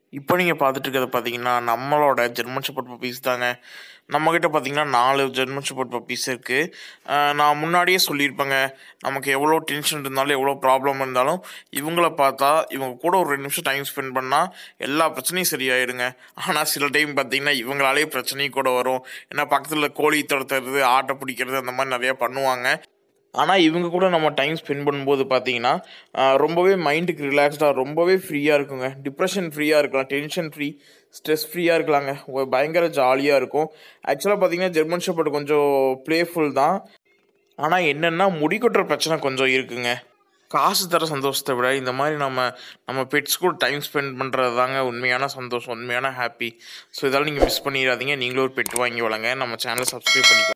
இப்போ நீங்கள் பார்த்துட்டு இருக்கிறது பார்த்தீங்கன்னா நம்மளோட ஜெர்மன் ஷெப்பர்ட் பப்பீஸ் தாங்க நம்மக்கிட்ட பார்த்தீங்கன்னா நாலு ஜெர்மன் ஷெப்பர்ட் பப்பீஸ் இருக்குது நான் முன்னாடியே சொல்லியிருப்பேங்க நமக்கு எவ்வளோ டென்ஷன் இருந்தாலும் எவ்வளோ ப்ராப்ளம் இருந்தாலும் இவங்கள பார்த்தா இவங்க கூட ஒரு ரெண்டு நிமிஷம் டைம் ஸ்பெண்ட் பண்ணால் எல்லா பிரச்சனையும் சரியாயிடுங்க ஆனால் சில டைம் பார்த்தீங்கன்னா இவங்களாலே பிரச்சனையும் கூட வரும் ஏன்னா பக்கத்தில் கோழி துரத்துறது ஆட்டை பிடிக்கிறது அந்த மாதிரி நிறையா பண்ணுவாங்க ஆனால் இவங்க கூட நம்ம டைம் ஸ்பெண்ட் பண்ணும்போது பார்த்தீங்கன்னா ஆஹ், ரொம்பவே மைண்டுக்கு ரிலாக்ஸ்டாக ரொம்பவே ஃப்ரீயாக இருக்குங்க டிப்ரெஷன் ஃப்ரீயாக இருக்கலாம் டென்ஷன் ஃப்ரீ ஸ்ட்ரெஸ் ஃப்ரீயாக இருக்கலாங்க ஒரு பயங்கர ஜாலியாக இருக்கும் ஆக்சுவலாக பார்த்தீங்கன்னா ஜெர்மன் ஷெப்பர்ட் கொஞ்சம் ப்ளேஃபுல் தான் ஆனால் என்னென்னா முடி கொட்டுற பிரச்சனை கொஞ்சம் இருக்குங்க காசு தர சந்தோஷத்தை விட இந்த மாதிரி நம்ம நம்ம பெட்ஸ் கூட டைம் ஸ்பெண்ட் பண்ணுறது தாங்க உண்மையான சந்தோஷம் உண்மையான ஹாப்பி ஸோ இதெல்லாம் நீங்கள் மிஸ் பண்ணிடாதீங்க நீங்களும் ஒரு பெட் வாங்கி வளங்க நம்ம சேனலை சப்ஸ்கிரைப் பண்ணிக்கோங்க